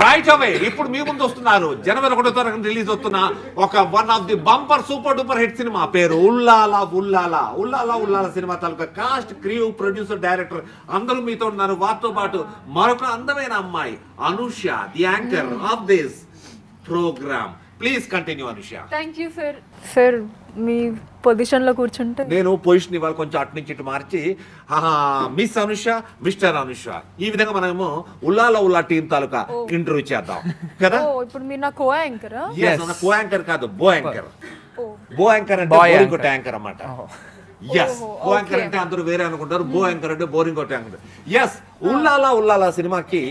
Right away ఇప్పుడు మీ ముందు వస్తున్నారు జనవరి ఒకటో తారీఖున రిలీజ్ అవుతున్న ఒక one of the bumper super duper hit సినిమా పేరు ఉల్లాలా ఉల్లాలా ఉల్లాలా ఉల్లాలా సినిమా తాలూకా కాస్ట్ క్రియూ ప్రొడ్యూసర్ డైరెక్టర్ అందరూ మీతో ఉన్నారు వారితో పాటు మరొక అందమైన అమ్మాయి Anusha the anchor of this programme please continue Anusha thank you sir sir మీ పొజిషన్లో కూర్చుంటే నేను పొజిషన్ ఇవాళ కొంచెం అటు నుంచి ఇటు మార్చి మిస్ అనుష మిస్టర్ అనుష ఈ విధంగా మనము ఉల్లాల ఉల్లా టీం తాలూకా ఇంటర్వ్యూ చేద్దాం కదా ఓ ఇప్పుడు మీరు నా కో యాంకరా కో యాంకర్ కాదు బో యాంకర్ ఓ బో యాంకర్ అంటే Boy బోరింగ్ anchor. ట్యాంకర్ అన్నమాట ఎస్ బో యాంకర్ అంటే అందరూ వేరే అనుకుంటారు బో యాంకర్ అంటే boring tanker yes Ulala Ulala సినిమాకి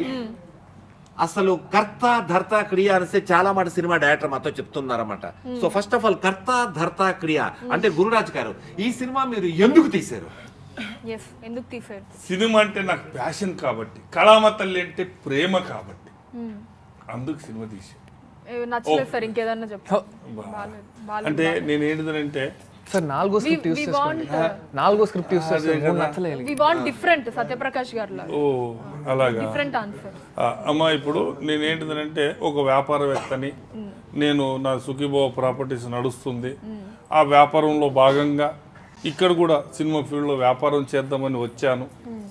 అసలు కర్త ధర్త క్రియ అనేసి చాలా మాట సినిమా డైరెక్టర్ మాతో చెప్తున్నారన్నమాట సో ఫస్ట్ ఆఫ్ ఆల్ కర్త ధర్త క్రియ అంటే గురురాజ్ గారు ఈ సినిమా మీరు ఎందుకు తీశారు ఎస్ ఎందుకు తీసారు సినిమా అంటే నాకు ప్యాషన్ కాబట్టి కళామ తల్లి అంటే ప్రేమ కాబట్టి అందుకు సినిమా తీసి నచ్చలేదు సార్ ఇంకేదన్నా చెప్పు బాలేదు బాలేదు అంటే నేను ఏంటిదనంటే సార్ నాలుగో స్క్రిప్ట్ యూస్ we చేసుకోండి want, నాలుగో స్క్రిప్ట్ యూస్ చేసుకోండి మూడు నచ్చలేదు వి వాంట్ డిఫరెంట్ సత్యప్రకాష్ గారు లాగా ఓ అలాగా డిఫరెంట్ ఆన్సర్ ఆ, అమ్మ ఇప్పుడు నేను ఏంటిదనంటే ఒక వ్యాపారవేత్తని నేను నా సుఖీభావ ప్రాపర్టీస్ నడుస్తుంది ఆ వ్యాపారంలో భాగంగా ఇక్కడ కూడా సినిమా ఫీల్డ్లో వ్యాపారం చేద్దామని వచ్చాను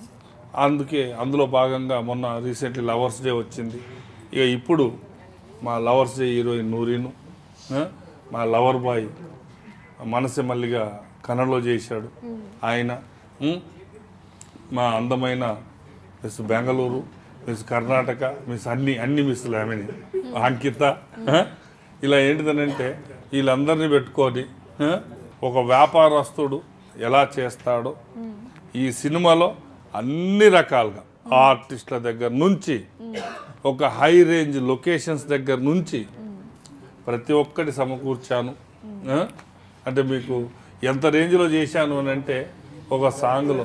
అందుకే అందులో భాగంగా మొన్న రీసెంట్లీ లవర్స్ డే వచ్చింది ఇక ఇప్పుడు మా లవర్స్ డే హీరోయిన్ నూరీను ఆ, మా లవర్ బాయ్ మనసే మల్లిగా కన్నడలో చేశాడు ఆయన ఉం? మా అందమైన miss Bengaluru miss Karnataka miss అన్ని అన్ని మిస్సులు ఆమెని అంకిత ఆ? ఇలా ఏంటిదనంటే వీళ్ళందరినీ పెట్టుకొని ఆ? ఒక వ్యాపారస్తుడు ఎలా చేస్తాడో ఈ సినిమాలో అన్ని రకాలుగా ఆర్టిస్టుల దగ్గర నుంచి ఒక హై రేంజ్ లొకేషన్స్ దగ్గర నుంచి ప్రతి ఒక్కటి సమకూర్చాను ఆ? అంటే మీకు ఎంత రేంజ్లో చేశాను అని అంటే ఒక సాంగ్లో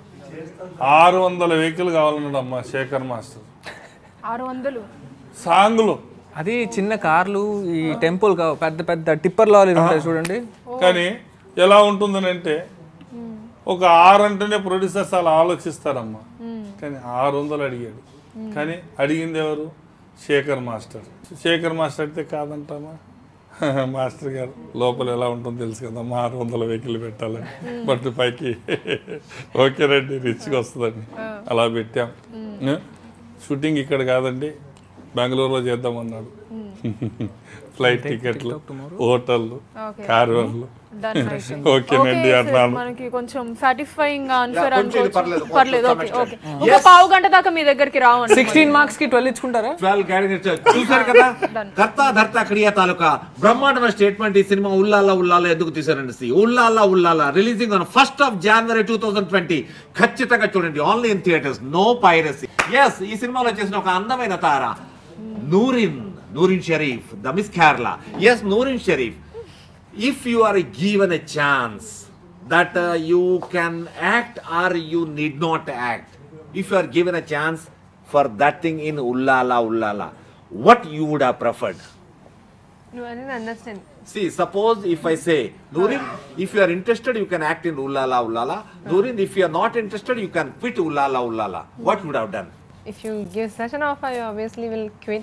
ఆరు వందల వెహికల్ కావాలన్నాడు అమ్మ శేఖర్ మాస్టర్ ఆరు వందలు సాంగ్లో అది చిన్న కార్లు ఈ టెంపుల్ కా- పెద్ద పెద్ద టిప్పర్ లారీలు ఉంటాయి చూడండి కానీ ఎలా ఉంటుందని అంటే ఒక ఆరు అంటేనే ప్రొడ్యూసర్స్ అలా ఆలోచిస్తారమ్మా కానీ ఆరు వందలు అడిగాడు కానీ అడిగింది ఎవరు శేఖర్ మాస్టర్ శేఖర్ మాస్టర్ అడిగితే కాదంటామా మాస్టర్ గారు లోపల ఎలా ఉంటుందో తెలుసు కదమ్మా ఆరు వందల వెహికల్ పెట్టాలని బట్ పైకి ఓకే రండి రిచ్గా వస్తుందండి అలా పెట్టాం షూటింగ్ ఇక్కడ కాదండి బెంగళూరులో చేద్దామన్నాడు ఫ్లైట్ టికెట్లు హోటళ్ళు కార్లు డన్ ఓకేనండి అన్నాను మనకి కొంచెం సాటిస్ఫైయింగ్ ఆన్సర్ కొంచెం ఇది పర్లేదు, అనుకోవచ్చు పర్లేదు some ఓకే extent. ఓకే ఒక పావు గంట దాకా మీ దగ్గరికి రావండి సిక్స్టీన్ మార్క్స్ కి ట్వెల్వ్ ఇచ్చుకుంటారా ట్వెల్వ్ క్యాటగిరీస్ చూసారు కదా కర్త ధర్త క్రియ తాలూకా బ్రహ్మాండమైన స్టేట్మెంట్ ఈ సినిమా ఉల్లాలా ఉల్లాలా ఎందుకు తీసారండి Ulala Ulala releasing on first of January two thousand twenty ఖచ్చితంగా చూడండి only in theatres no piracy yes ఈ సినిమాలో చేసిన ఒక అందమైన తార Noorin Noorin Shereef the miss Kerala yes Noorin Shereef if you are given a chance that uh, you can act or you need not act if you are given a chance for that thing in ullala ullala what you would have preferred No, I didn't understand. see suppose if i say Nurin if you are interested you can act in ullala ullala Nurin if you are not interested you can quit ullala ullala what you would have done If you give such an offer, you obviously will quit.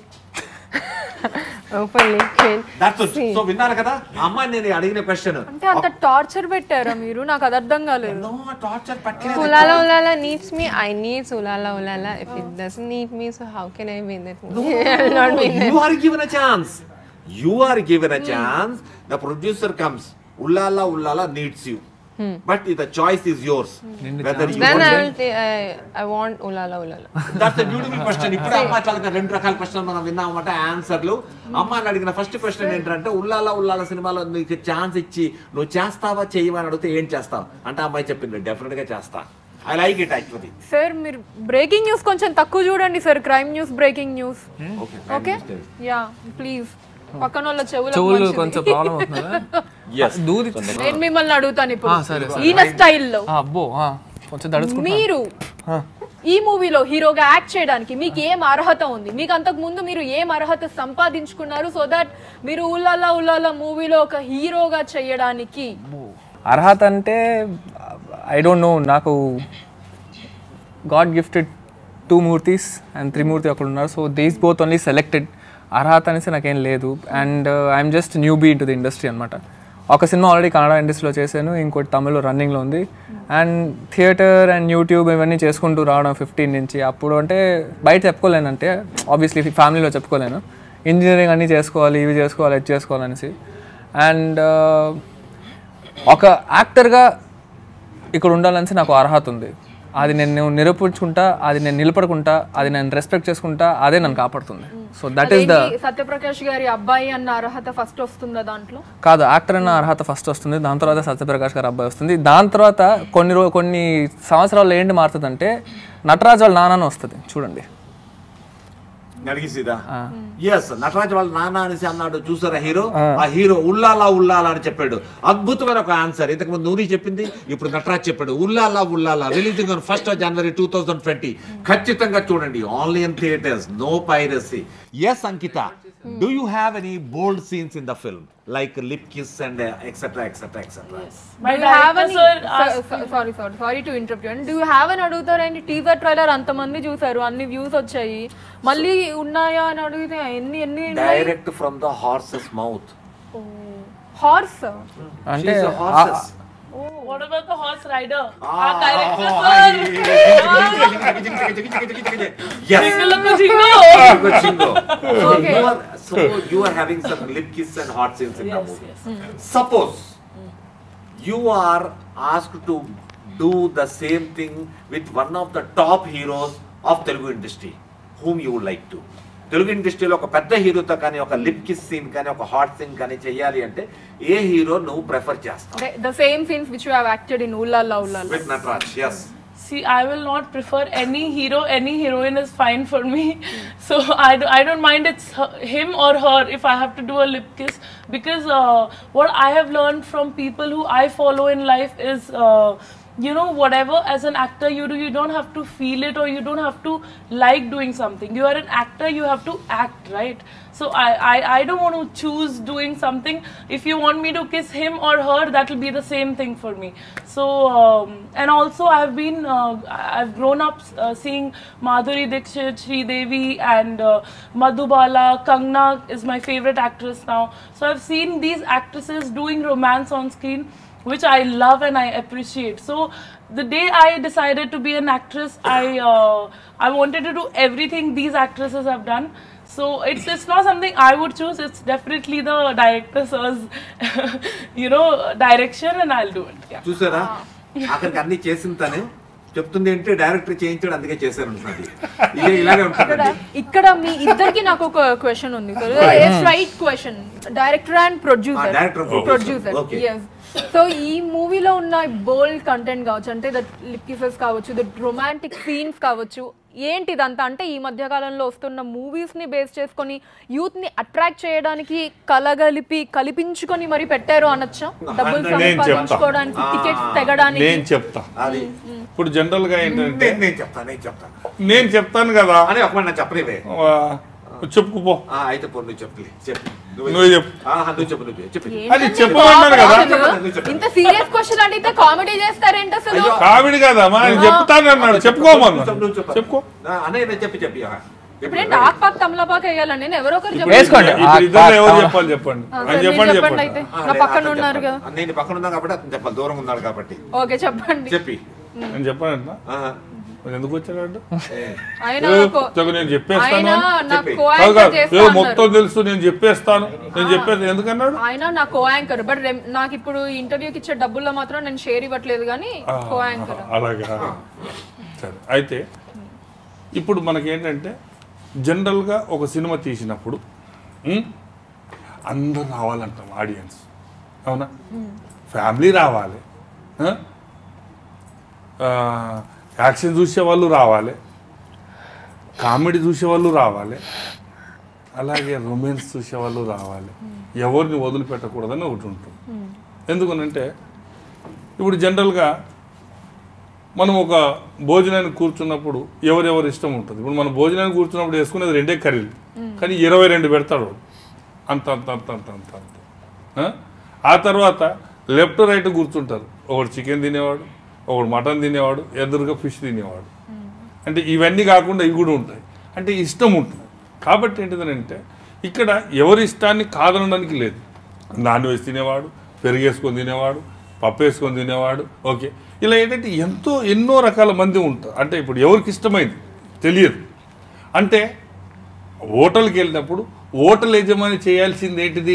Openly quit. that's it See. so విన్నారు కదా అమ్మాయి నేను అడిగిన question అంటే అంత torture పెట్టారా మీరు నాకు అది అర్థం కాలేదు నో టార్చర్ If పట్టలేదు Ulala Ulala needs me, I need Ulala Ulala. If it doesn't need me, so how can I be in that movie? I will not be in you that. are given a chance. You are given a chance. The producer comes. Ullala Ullala needs you. But the choice is yours. Whether you Then want I will. ta- I, I want Ulala Ulala. That's a beautiful question. ఇప్పుడు అమ్మాయి తాలూకా రెండు రకాల question మనం విన్నాం అన్నమాట ఆన్సర్లు అమ్మాయిని అడిగిన ఫస్ట్ క్వశ్చన్ ఏంటంటే ఉల్లాల ఉల్లాల సినిమాలో నీకు ఛాన్స్ ఇచ్చి నువ్వు చేస్తావా చేయవా అని అడిగితే ఏం చేస్తావు అంటే అమ్మాయి చెప్పింది డెఫినెట్ గా చేస్తా I like it actually sir మీరు బ్రేకింగ్ న్యూస్ కొంచెం తక్కువ చూడండి sir crime news breaking news okay okay yeah please పక్కన వాళ్ళ చెవులకు చెవులు మంచిది. కొంచెం ప్రాబ్లం అవుతుందా ఎస్ దూది నేను మిమ్మల్ని అడుగుతాను ఇప్పుడు ఆ, సరే, సరే. ఈయన స్టైల్లో ఆ, అబ్బో ఆ, కొంచెం దడుచుకుంటా మీరు ఈ మూవీలో హీరోగా యాక్ట్ చేయడానికి మీకు ఏం అర్హత ఉంది మీకు అంతకు ముందు మీరు ఏం అర్హత సంపాదించుకున్నారు సో దట్ మీరు ఉల్లాలా ఉల్లాలా మూవీలో ఒక హీరోగా చేయడానికి అర్హత అంటే ఐ డోంట్ నో నాకు god gifted two Murthys and Trimurti అక్కడ ఉన్నారు so these both only selected అర్హత అనేసి నాకేం లేదు and I'm just newbie into the industry అనమాట ఒక సినిమా ఆల్రెడీ కన్నడ ఇండస్ట్రీలో చేశాను ఇంకోటి తమిళ్లో రన్నింగ్లో ఉంది అండ్ థియేటర్ అండ్ యూట్యూబ్ ఇవన్నీ చేసుకుంటూ రావడం ఫిఫ్టీన్ నుంచి అప్పుడు అంటే బయట చెప్పుకోలేనంటే ఆబ్వియస్లీ ఫ్యామిలీలో చెప్పుకోలేను ఇంజనీరింగ్ అన్నీ చేసుకోవాలి ఇవి చేసుకోవాలి అది చేసుకోవాలనేసి అండ్ ఒక యాక్టర్గా ఇక్కడ ఉండాలనేసి నాకు అర్హత ఉంది అది నేను నిరూపించుకుంటా అది నేను నిలబడుకుంటా అది నేను రెస్పెక్ట్ చేసుకుంటా అదే నన్ను కాపాడుతుంది సో దట్ ఈస్ ద అదేంటి, సత్యప్రకాష్ గారి అబ్బాయి అన్న అర్హత ఫస్ట్ వస్తుందా దాంట్లో కాదు యాక్టర్ అన్న అర్హత ఫస్ట్ వస్తుంది దాని తర్వాత సత్యప్రకాష్ గారు అబ్బాయి వస్తుంది దాని తర్వాత కొన్ని రో కొన్ని సంవత్సరాల్లో ఏంటి మారుతుందంటే నటరాజ్ వాళ్ళ నాన్న వస్తుంది చూడండి అడిగిసిదా ఎస్ నటరాజ్ వాళ్ళ నాన్న అనేసి అన్నాడు చూసారా హీరో ఆ హీరో ఉల్లాలా ఉల్లాలా అని చెప్పాడు అద్భుతమైన ఒక ఆన్సర్ ఇంతకు ముందు నూరి చెప్పింది ఇప్పుడు నటరాజ్ చెప్పాడు Ulala Ulala releasing on first January two thousand twenty ఖచ్చితంగా చూడండి online theatres no piracy yes Ankita do you have any bold scenes in the film like lip kiss and etcetera etcetera etcetera My Do you have director, any- sir, so- asked so- sorry sorry sorry to interrupt you and do you have అని అడుగుతారండి teaser trailer అంతమంది చూసారు అన్ని views వచ్చాయి మళ్ళీ ఉన్నాయా అని అడిగితే ఎన్ని ఎన్ని direct from the horse's mouth horse అంటే horses What about the horse rider? Ah, Our director, oh, sir. yes Look at Jingo. Good Chingo. So Okay. you are suppose you are having some lip kiss and hot scenes in the Yes, movie. yes. Suppose you are asked to do the same thing with one of the top heroes of Telugu industry, whom you would like to. Telugu ఇండస్ట్రీలో ఒక పెద్ద హీరోతో కానీ ఒక lip kiss scene కానీ ఒక hot scene కానీ చెయ్యాలి అంటే ఏ హీరో నువ్వు ప్రిఫర్ చేస్తావు the same scenes which you have acted in Ulala Ulala with Nataraj yes See, I will not prefer any hero, any heroine is fine for me. So I, do, I don't mind it's her, him or her if I have to do a lip kiss because uh, what I have learned from people who I follow in life is. Uh, you know whatever as an actor you do you don't have to feel it or you don't have to like doing something you are an actor you have to act right so i i, I don't want to choose doing something if you want me to kiss him or her that will be the same thing for me so um, and also i've been uh, i've grown up uh, seeing madhuri dixit Sri devi and uh, madhubala kangna is my favorite actress now so i've seen these actresses doing romance on screen which I love and I appreciate. So the day I decided to be an actress, I uh, I wanted to do everything these actresses have done. So it's it's not something I would choose. It's definitely the director's, you know, direction, and I'll do it. Yeah. చూసారా అక్కడికి అన్ని చేసిన తనే చెప్తుంది ఏంటి director చేయించాడు అందుకే చేశారు అంటున్నది ఇదే ఇలాగే ఇక్కడ ఉంటుంది ఇక్కడ మీ ఇద్దరికి నాకు ఒక క్వశ్చన్ ఉంది right question director and Ah, producer director, producer. Producer Okay. Yes so ఈ మూవీలో ఉన్న బోల్డ్ కంటెంట్ కావచ్చు అంటే ద లిప్ కిసెస్ కావచ్చు ద రొమాంటిక్ సీన్స్ కావచ్చు ఏంటి ఇదంతా అంటే ఈ మధ్య కాలంలో వస్తున్న మూవీస్ ని బేస్ చేసుకొని యూత్ ని అట్రాక్ట్ చేయడానికి కలగలిపి కలిపించుకొని మరి పెట్టారు అనొచ్చా డబ్బులు నేను చెప్తా. సంపాదించుకోవడానికి టికెట్స్ తెగడానికి నేను చెప్తా అది ఇప్పుడు జనరల్ గా ఏంటంటే నేను నేను చెప్తాను నేను చెప్తాను నేను చెప్తాను కదా అని ఒక మాట నాకు చెప్పలేవే ఆ, చెప్పుకుపో ఆ, అయితే పో నువ్వు చెప్పలే చెప్పు నువ్వే చెప్పు. ఆ, నువ్వు చెప్పు నువ్వు చెప్పు అది ఏంటండి చెప్పమన్నారు కదా. అసలు? ఇంత సీరియస్ క్వశ్చన్ అడిగితే కామెడీ చేస్తారేంటి అసలు అయ్యో. కామెడీ కదమ్మా నేను చెప్తాను అన్నాడు చెప్పుకోమన్నా నువ్వు చెప్పు. చెప్పుకో ఆ, అన్నయ్య నేను చెప్పి చెప్పి ఆ. ఇప్పుడేంటి ఆక్పాక్ తమలపాక్ వేయాలండి నేను ఎవరో ఒకరు చెప్పండి వేసుకోండి. ఇప్పుడు ఇద్దరు ఎవరు ఆ, చెప్పాలి చెప్పండి ఆ, అని సరే, చెప్పండి మీరు చెప్పండి చెప్పండి అయితే ఆ, నా లేదు, పక్కన అతను ఉన్నారు కదా చెప్పాలి. నేను పక్కన ఉన్నాను కాబట్టి అతను చెప్పాలి దూరంగా ఉన్నాడు కాబట్టి ఓకే చెప్పండి చెప్పి నేను చెప్పాను ఆ, మరి ఎందుకు వచ్చాడు ఏ, ఆయన ఏ, నాకు- చెప్పు, నేను చెప్పేస్తాను ఆయన అని. నా చెప్పి. కో కాదు యాంకర్ కాదు చేస్తా ఏదో అన్నారు. మొత్తం తెలుసు నేను చెప్పేస్తాను నేను చెప్పేది ఎందుకన్నాడు ఆయన నా కో యాంకర్ బట్ నాకు ఇప్పుడు ఇంటర్వ్యూకి ఇచ్చే డబ్బుల్లో మాత్రం నేను షేర్ ఇవ్వట్లేదు కానీ కో యాంకర్ అలాగా సరే అయితే ఇప్పుడు మనకేంటంటే జనరల్గా ఒక సినిమా తీసినప్పుడు ఉమ్, అందరు రావాలంటాం ఆడియన్స్ అవునా ఫ్యామిలీ రావాలి ఆ? ఆ, యాక్షన్ చూసే వాళ్ళు రావాలి కామెడీ చూసే వాళ్ళు రావాలి అలాగే రొమాన్స్ చూసే వాళ్ళు రావాలి ఎవరిని వదిలిపెట్టకూడదని ఒకటి ఉంటుంది ఎందుకనంటే ఇప్పుడు జనరల్గా మనం ఒక భోజనానికి కూర్చున్నప్పుడు ఎవరెవరి ఇష్టం ఉంటుంది ఇప్పుడు మనం భోజనానికి కూర్చున్నప్పుడు వేసుకునేది రెండే కర్రీలు కానీ ఇరవై రెండు పెడతాడు వాడు. అంత అంత అంత అంత అంత అంత ఆ? ఆ తర్వాత లెఫ్ట్ రైట్ కూర్చుంటారు ఒకడు చికెన్ తినేవాడు ఒకడు మటన్ తినేవాడు ఎదురుగా ఫిష్ తినేవాడు అంటే ఇవన్నీ కాకుండా ఇవి కూడా ఉంటాయి అంటే ఇష్టం ఉంటుంది కాబట్టి ఏంటిదనంటే ఇక్కడ ఎవరి ఇష్టాన్ని కాదనడానికి లేదు నాన్ వెజ్ తినేవాడు పెరిగేసుకొని తినేవాడు పప్పు వేసుకొని తినేవాడు ఓకే ఇలా ఏంటంటే ఎంతో ఎన్నో రకాల మంది ఉంటారు అంటే ఇప్పుడు ఎవరికి ఇష్టమైంది తెలియదు అంటే హోటల్కి వెళ్ళినప్పుడు హోటల్ యజమాని చేయాల్సింది ఏంటిది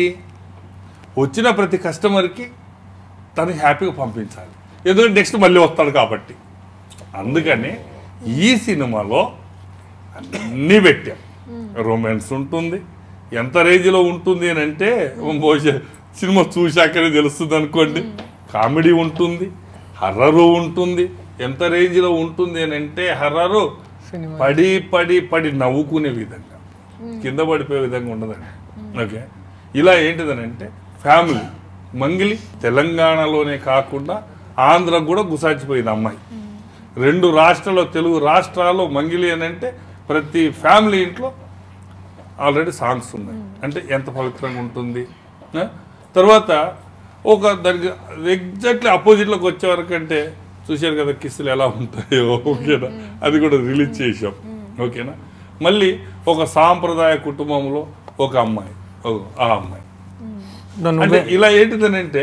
వచ్చిన ప్రతి కస్టమర్కి తను హ్యాపీగా పంపించాలి ఎందుకంటే నెక్స్ట్ మళ్ళీ వస్తాడు కాబట్టి అందుకని ఈ సినిమాలో అన్నీ పెట్టాం రొమాన్స్ ఉంటుంది ఎంత రేంజ్లో ఉంటుంది అని అంటే బహుశా సినిమా చూశాకనే తెలుస్తుంది అనుకోండి కామెడీ ఉంటుంది హర్రరు ఉంటుంది ఎంత రేంజ్లో ఉంటుంది అని అంటే హర్రరు పడి పడి పడి నవ్వుకునే విధంగా కింద పడిపోయే విధంగా ఉండదండి ఓకే ఇలా ఏంటిదనంటే ఫ్యామిలీ మంగిలి తెలంగాణలోనే కాకుండా ఆంధ్రకు కూడా గుసాచిపోయింది అమ్మాయి రెండు రాష్ట్రాల్లో తెలుగు రాష్ట్రాల్లో మంగిలి అని అంటే ప్రతి ఫ్యామిలీ ఇంట్లో ఆల్రెడీ సాంగ్స్ ఉన్నాయి అంటే ఎంత పవిత్రంగా ఉంటుంది ఆ? తర్వాత ఒక దానికి ఎగ్జాక్ట్లీ అపోజిట్లోకి వచ్చే వరకు అంటే చూశారు కదా కిస్సులు ఎలా ఉంటాయో ఓకేనా అది కూడా రిలీజ్ చేసాం ఓకేనా మళ్ళీ ఒక సాంప్రదాయ కుటుంబంలో ఒక అమ్మాయి ఓ, ఆ అమ్మాయి అంటే ఇలా ఏంటిదనంటే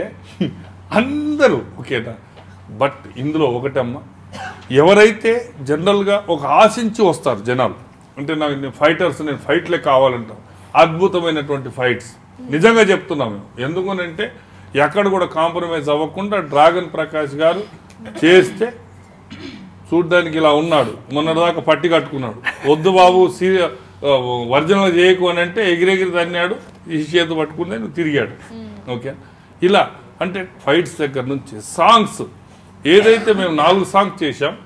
అందరూ ఓకేనా బట్ ఇందులో ఒకటమ్మ ఎవరైతే జనరల్గా ఒక ఆశించి వస్తారు జనాలు అంటే నాకు నేను ఫైటర్స్ నేను ఫైట్లే కావాలంటాం అద్భుతమైనటువంటి ఫైట్స్ నిజంగా చెప్తున్నాం మేము ఎందుకనంటే ఎక్కడ కూడా కాంప్రమైజ్ అవ్వకుండా డ్రాగన్ ప్రకాష్ గారు చేస్తే చూడ్డానికి ఇలా ఉన్నాడు మొన్నటిదాకా పట్టి కట్టుకున్నాడు వద్దు బాబు సీ వర్జనలు చేయకు అని అంటే ఎగిరెగిరి తన్నాడు ఈ చేత పట్టుకుని నువ్వు తిరిగాడు ఓకే ఇలా అంటే ఫైట్స్ దగ్గర నుంచి సాంగ్స్ ఏదైతే మేము నాలుగు సాంగ్స్ చేశాం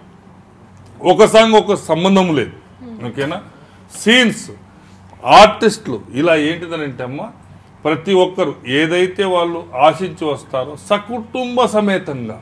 ఒక సాంగ్ ఒక సంబంధం లేదు ఓకేనా సీన్స్ ఆర్టిస్టులు ఇలా ఏంటిదనంటే అమ్మ ప్రతి ఒక్కరు ఏదైతే వాళ్ళు ఆశించి వస్తారో సకుటుంబ సమేతంగా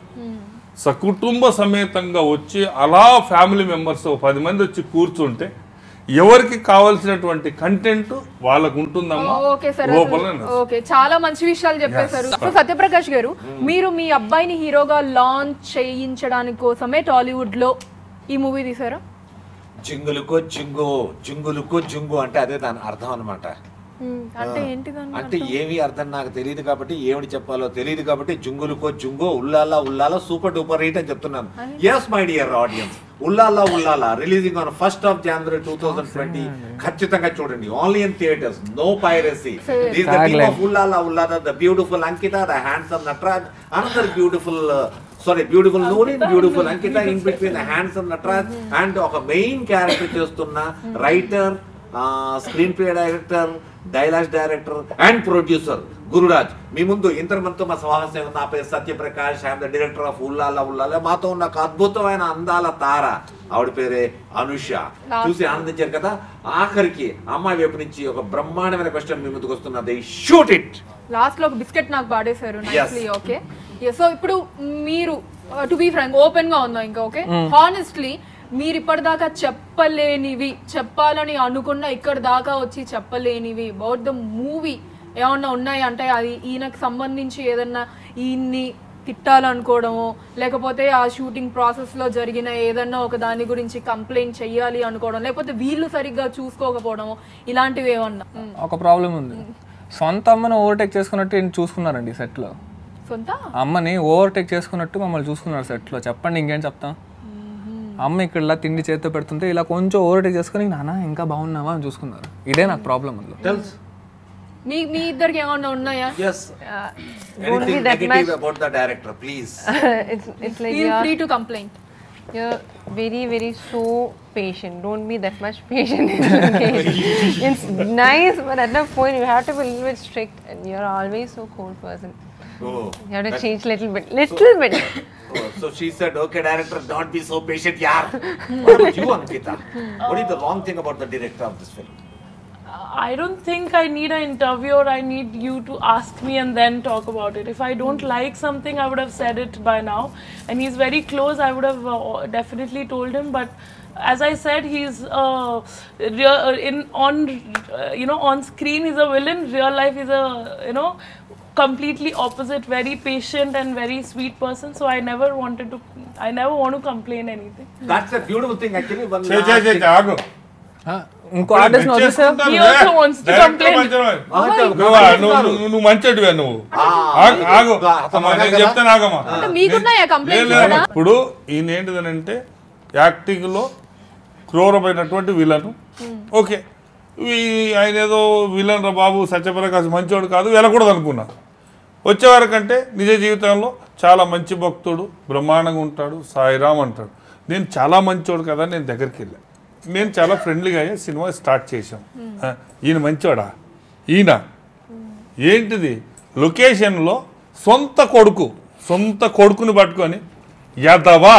సకుటుంబ సమేతంగా వచ్చి అలా ఫ్యామిలీ మెంబర్స్ ఒక పది మంది వచ్చి కూర్చుంటే ఎవరికి కావాల్సినటువంటి కంటెంట్ వాళ్ళకు ఉంటుందమ్మా ఓకే సార్ లోపల ఓకే చాలా మంచి విషయాలు చెప్పేశారు సో సత్యప్రకాష్ గారు మీరు మీ అబ్బాయిని హీరోగా లాంచ్ చేయించడానికి కోసమే టాలీవుడ్ లో ఈ మూవీ తీసారా జింగులుకో జింగు జింగులుకో జింగు అంటే అదే దాని అర్థం అనమాట అంటే ఏంటిదని అంటే ఏమి అర్థం నాకు తెలియదు కాబట్టి ఏమిటి చెప్పాలో తెలియదు కాబట్టి జుంగులుకో జుంగో Ulala Ulala super duper hit అని చెప్తున్నాను yes my dear audience Ulala Ulala releasing on first of January two thousand twenty ఖచ్చితంగా చూడండి only in theatres no piracy these the team of Ulala Ulala the beautiful Ankita the handsome Nataraj another beautiful sorry beautiful నూని beautiful Ankita in between handsome Nataraj and ఒక main character చేస్తున్న writer screenplay director dialogues director and producer Gururaj మీ ముందు ఇంతమందితో మా సమావేశం ఉంది. నా పేరు Satyaprakash I'm the director of Ulala Ulala మాతో ఉన్న ఒక అద్భుతమైన అందాల తార ఆవిడ పేరే అనుష చూసి ఆనందించారు కదా ఆఖరికి అమ్మాయి వైపు నుంచి ఒక బ్రహ్మాండమైన క్వశ్చన్ మీ ముందుకు వస్తున్నది షూట్ ఇట్ లాస్ట్ లో ఒక బిస్కెట్ నాకు పాడేశారు నైస్లీ ఓకే సో ఇప్పుడు మీరు టు బీ ఫ్రాంక్ ఓపెన్ గా ఉందా ఇంకా ఓకే హానెస్ట్లీ మీరు ఇప్పటిదాకా చెప్పలేనివి చెప్పాలని అనుకున్న ఇక్కడ దాకా వచ్చి చెప్పలేనివి అబౌట్ ద మూవీ ఏమన్నా ఉన్నాయి అంటే అది ఈయనకు సంబంధించి ఏదన్నా ఈయన్ని తిట్టాలనుకోవడమో లేకపోతే ఆ షూటింగ్ ప్రాసెస్ లో జరిగిన ఏదన్నా ఒక దాని గురించి కంప్లైంట్ చెయ్యాలి అనుకోవడం లేకపోతే వీళ్ళు సరిగ్గా చూసుకోకపోవడమో ఇలాంటివి ఏమన్నా మ్. ఒక ప్రాబ్లం ఉంది సొంత అమ్మని ఓవర్టేక్ చేసుకున్నట్టు ఈయన చూసుకున్నారండి సెట్లో సొంత అమ్మని ఓవర్టేక్ చేసుకున్నట్టు మమ్మల్ని చూసుకున్నారు సెట్లో చెప్పండి ఇంకేం చెప్తాం అమ్మ ఇక్కడ ఇలా తిండి చేతితో పెడుతుంటే ఇలా కొంచెం ఓవర్టేక్ చేసుకుని నాన్న ఇంకా బాగున్నావా అని చూసుకున్నారు ఇదే నాకు ప్రాబ్లం అందులో టెల్స్ మీ మీ ఇద్దరికి ఏమన్నా ఉన్నాయా yes anything negative about the director please it's it's like feel you're, free to complaint you're very very so patient. Don't be that much patient. okay? it's nice, but at that point you have to be a little bit strict, and you're always so cold person. Oh. You have to change little bit, little bit. Oh, so she said, okay, director, don't be so patient, yaar. What about you, Ankita? What is the wrong thing about the director of this film? I don't think I need an interview or I need you to ask me and then talk about it. If I don't like something, I would have said it by now. And he's very close, I would have uh, definitely told him. But as I said, he's uh, real, in on uh, you know on screen he's a villain. Real life is a you know completely opposite, very patient and very sweet person. So I never wanted to, I never want to complain anything. That's a beautiful thing actually one చే చే చే చే, ఆగు ఇంకో artist వదిలేస్తే చేసుకుంటాను, He also A, wants to direct complain. మంచివాడు. నువ్వు నువ్వు- నువ్వు నువ్వు మంచిడివే నువ్వు ఆగు, ఆగు అమ్మా, నేను చెప్తాను ఆగమ్మా అంటే మీకున్నాయా లేదు, కంప్లైంట్స్ లేదు. కూడా ఇప్పుడు ఈయన ఏంటిదనంటే యాక్టింగ్ లో క్రూరమైనటువంటి విలన్ ఓకే ఈ- ఆయన ఏదో విలన్ రా బాబు సత్యప్రకాశ్ మంచివాడు కాదు వెళ్ళకూడదు అనుకున్నా వచ్చేవారికంటే నిజ జీవితంలో చాలా మంచి భక్తుడు బ్రహ్మాండంగా ఉంటాడు సాయిరామ్ అంటాడు నేను చాలా మంచివాడు కదా నేను దగ్గరికి వెళ్ళా నేను చాలా ఫ్రెండ్లీగా అయ్యా సినిమా స్టార్ట్ చేశాం ఆ, ఈయన మంచివాడా ఈయన ఏంటిది లొకేషన్లో సొంత కొడుకు సొంత కొడుకుని పట్టుకొని యదవా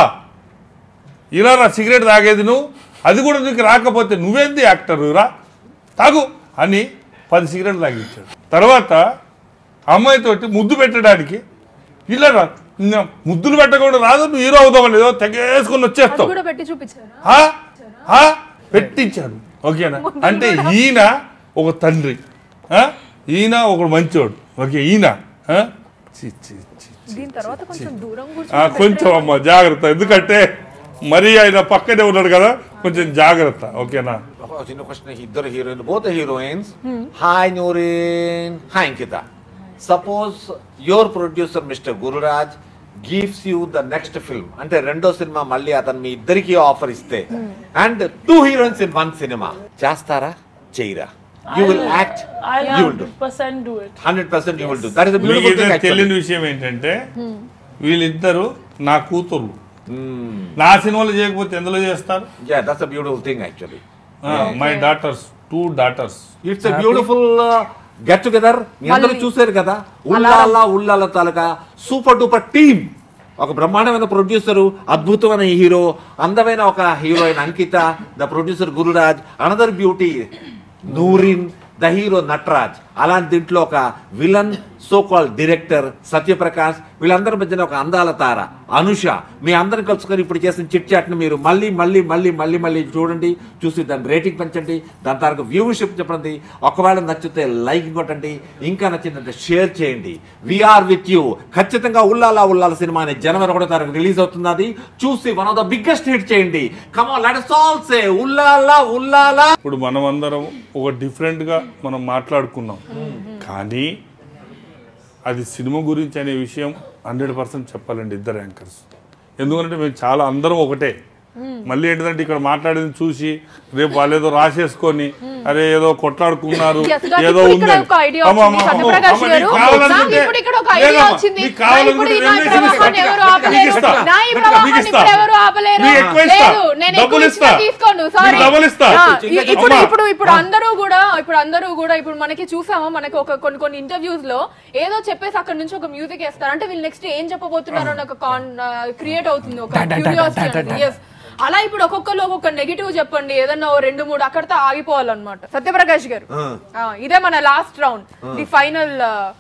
ఇలా రా సిగరెట్ తాగేది నువ్వు అది కూడా నీకు రాకపోతే నువ్వేంది యాక్టర్ రా తాగు అని పది సిగరెట్లు తాగించాడు తర్వాత అమ్మాయితోటి ముద్దు పెట్టడానికి ఇలా రా ఇంకా ముద్దులు పెట్టకుండా రాదు నువ్వు హీరో అవుతావు లేదో తెగేసుకొని అది వచ్చేస్తావు కూడా పెట్టి చూపించారు ఆ? ఆ? పెట్టించాడు ఓకేనా అంటే ఈయన ఒక తండ్రి ఆ? ఈయన ఒక మంచోడు ఓకే ఈయన ఆ? చి, చి, చి. దీని తర్వాత కొంచెం దూరం ఆ, కొంచెం అమ్మ జాగ్రత్త ఎందుకంటే మరీ ఆయన పక్కనే ఉన్నాడు కదా కొంచెం జాగ్రత్త ఓకేనా ఒక చిన్న క్వశ్చన్ ఇద్దరు heroine both heroines hi Noorin hi Ankita suppose your producer mister Gururaj gives you the next film అంటే రెండో సినిమా మళ్ళీ అతను మీ ఇద్దరికి ఆఫర్ ఇస్తే and two heroines in one సినిమా చేస్తారా చేయరా you will act I'll you will do 100% do it. Hundred percent you will do that is మీకు బ్యూటిఫుల్ ఏదైనా థింగ్ తెలియని విషయం ఏంటంటే వీళ్ళిద్దరు నా కూతుర్లు నా సినిమాలు చేయకపోతే ఎందులో చేస్తారు yeah that's a beautiful thing actually my daughters two daughters it's beautiful get together మీ అందరూ చూసారు కదా ఉల్లాలా ఉల్లాల తాలూకా సూపర్ డూపర్ టీమ్ ఒక బ్రహ్మాండమైన ప్రొడ్యూసర్ అద్భుతమైన హీరో అందమైన ఒక heroine Ankita the producer Gururaj another beauty Noorin the hero Nataraj అలాంటి దీంట్లో ఒక villain so call director Satyaprakash వీళ్ళందరి మధ్యన ఒక అందాల తార అనుష మీ అందరం కలుసుకొని ఇప్పుడు చేసిన చిట్ చాట్ని మీరు మళ్ళీ మళ్ళీ మళ్ళీ మళ్ళీ మళ్ళీ చూడండి చూసి దాని రేటింగ్ పెంచండి దాని తారకు వ్యూవర్షిప్ చెప్పండి ఒకవేళ నచ్చితే లైక్ కొట్టండి ఇంకా నచ్చిందంటే షేర్ చేయండి వీఆర్ విత్ యూ ఖచ్చితంగా ఉల్లాలా ఉల్లాల సినిమా అనే జనవరి ఒకటో తారీఖు రిలీజ్ అవుతుంది అది చూసి one of the biggest hit చేయండి come on let us all say Ulala Ulala ఇప్పుడు మనం అందరం ఒక డిఫరెంట్ గా మనం మాట్లాడుకున్నాం కానీ అది సినిమా గురించి అనే విషయం హండ్రెడ్ పర్సెంట్ చెప్పాలండి ఇద్దరు యాంకర్స్ ఎందుకంటే మేము చాలా అందరం ఒకటే మళ్ళీ ఏంటంటే ఇక్కడ మాట్లాడింది చూసి రేపు వాళ్ళు ఏదో రాసేసుకొని అరే ఏదో కొట్లాడుకున్నారు Yes, నాకు ఏదో ఇప్పుడు ఉంది ఇక్కడ ఒక idea అమ్మ, వచ్చింది, అమ్మ, అమ్మ, సత్యప్రకాష్ అమ్మ, గారు. నీకు కావాలనుకుంటే- నాకు ఇప్పుడు ఇక్కడ ఒక idea లేదమ్మా, వచ్చింది. నీకు కావాలనుకుంటే ఇప్పుడు ఈ నా రెండు వేసేసి ప్రవాహాన్ని కట్ట- ఎవరు నీకు ఆపలేరు. ఇస్తా. నా ఈ నీకు ప్రవాహాన్ని ఇస్తా. ఇప్పుడు ఎవరు ఆపలేరు. నీకు ఎక్కువ ఇస్తా. లేదు, నేను ఎక్కువ డబ్బులు ఇచ్చినా ఇస్తా. తీసుకోండి నీకు సారీ డబ్బులు ఇస్తా. ఇప్పుడు అమ్మా. ఇప్పుడు ఇప్పుడు అందరూ కూడా ఇప్పుడు అందరూ కూడా ఇప్పుడు మనకి చూసామా మనకి ఒక కొన్ని కొన్ని ఇంటర్వ్యూస్ లో ఏదో చెప్పేసి అక్కడ నుంచి ఒక మ్యూజిక్ వేస్తారు అంటే వీళ్ళు నెక్స్ట్ ఏం చెప్పబోతున్నారు అని ఒక క్రియేట్ అవుతుంది ఒక క్యూరియాసిటీ ఎస్ అలా ఇప్పుడు ఒక్కొక్కరు ఒక్కొక్క నెగిటివ్ చెప్పండి ఏదన్నా ఓ రెండు మూడు అక్కడితో ఆగిపోవాలన్నమాట సత్యప్రకాష్ గారు ఆ, ఇదే మన last round the final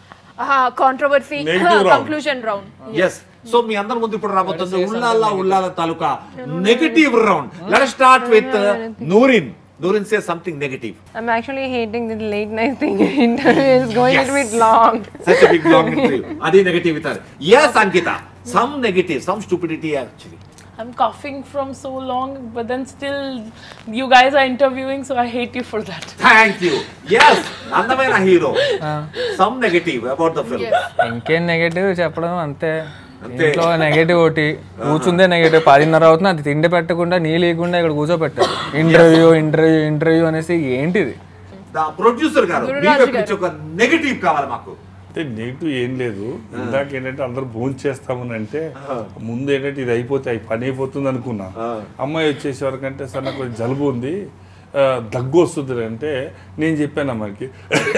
controversy Negative round. Conclusion round yes so మీ అందరి ముందు ఇప్పుడు రాబోతుంది ఉల్లాల ఉల్లాల తాలూకా negative round let start with Noorin Noorin say something negative I'm actually hating the late night thing. Interview is going a little bit long. Such big long interview అది negative ఇతారు yes Ankita some negative some stupidity actually I'm coughing from so long, but then still, you guys are interviewing, so I hate you for that. Thank you yes అందమైన hero some negative about the film ఇంకేం negative చెప్పడం అంతే అంతే. ఇంట్లో negative ఒకటి కూర్చుందే negative పదిన్నర అవుతుంది అది తిండి పెట్టకుండా నీ లేకుండా ఇక్కడ కూర్చోబెట్టారు ఇంటర్వ్యూ ఇంటర్వ్యూ ఇంటర్వ్యూ అనేసి ఏంటిది ద ప్రొడ్యూసర్ గారు మీ వైపు నుంచి ఒక నెగటివ్ కావాలి మాకు అంటే నెగిటివ్ ఏం లేదు ఇందాక ఏంటంటే అందరూ భోజనం చేస్తామని అంటే ముందు ఏంటంటే ఇది అయిపోతే అయి పని అయిపోతుంది అనుకున్నా అమ్మాయి వచ్చేసే వరకంటే సార్ నాకు కొంచెం జలుబు ఉంది ఆ, దగ్గు వస్తుంది అంటే నేను చెప్పాను అమ్మాయికి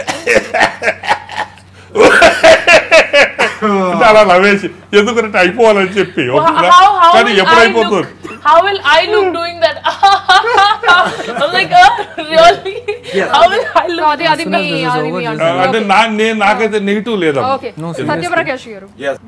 అంటే అలా నవ్వేసి ఎందుకంటే అయిపోవాలని చెప్పి How, ఓకేనా? how, how, కానీ will ఎప్పుడు I అయిపోతుంది look, how will I look doing that? I'm like, uh, really? How will I look? అది అది మీ అది మీ ఆ, answer. అంటే నా నేను నాకైతే నెగిటివ్ లేదమ్మా ఓకే సత్యప్రకాష్ గారు ఎస్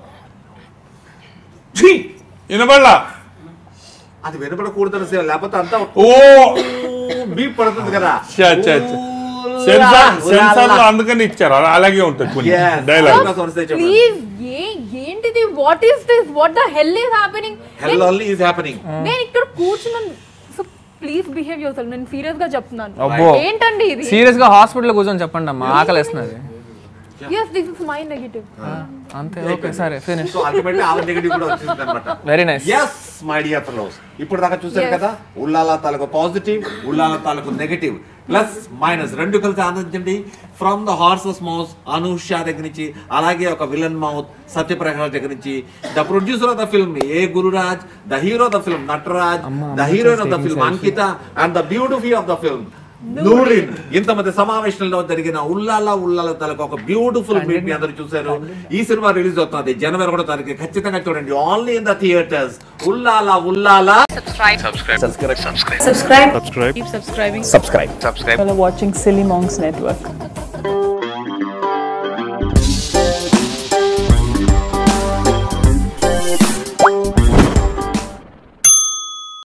ఛీ! వినబడలా అది వినపడకూడదని సేవ లేకపోతే అంతా ఓ బీప్ పడుతుంది కదా ఛ, ఛ, ఛ. సెన్సార్ ఉల్లాలా. సెన్సార్ లో అందుకని ఇచ్చారు అలా- అలాగే ఉంటాయి కొన్ని Yes. డైలాగ్ అవకాశం వస్తే చెప్పండి. ప్లీజ్ ఏ ఏంటిది what is this what the hell is happening Hell only is happening. నేను ఇక్కడ కూర్చున్నాను so please behave yourself నేను సీరియస్ గా చెప్తున్నాను అబ్బో. ఏంటండి ఇది సీరియస్ గా హాస్పిటల్ కూర్చొని చెప్పండి అమ్మా ఆకలి వేస్తున్నది yes this is my negative అంతే ఓకే సరే finish so ultimately all negative కూడా వచ్చింది అనమాట very nice yes my dear fellows ఇప్పుడు దాకా చూసారు కదా ఉల్లాల తాలూకు పాజిటివ్ ఉల్లాల తాలూకు నెగటివ్ ప్లస్ మైనస్ రెండు కలిసి ఆనందించండి from the horses mouth Anusha దగ్గర నుంచి అలాగే ఒక విలన్ మౌత్ సత్యప్రకాష్ దగ్గర నుంచి the producer of the film a Gururaj the hero of the film Nataraj the heroine of the film Ankita and the beauty of the film Noorin ఇంతమంది సమావేశంలో జరిగిన ఉల్లాల ఉల్లాల తలకు ఒక బ్యూటిఫుల్ మీట్ మీ అందరూ చూశారు ఈ సినిమా రిలీజ్ అవుతుంది జనవరి ఒకటో తారీఖు ఖచ్చితంగా చూడండి only in the theatres Ullala Ullala Subscribe. Keep subscribing. You're watching Silly Monks Network.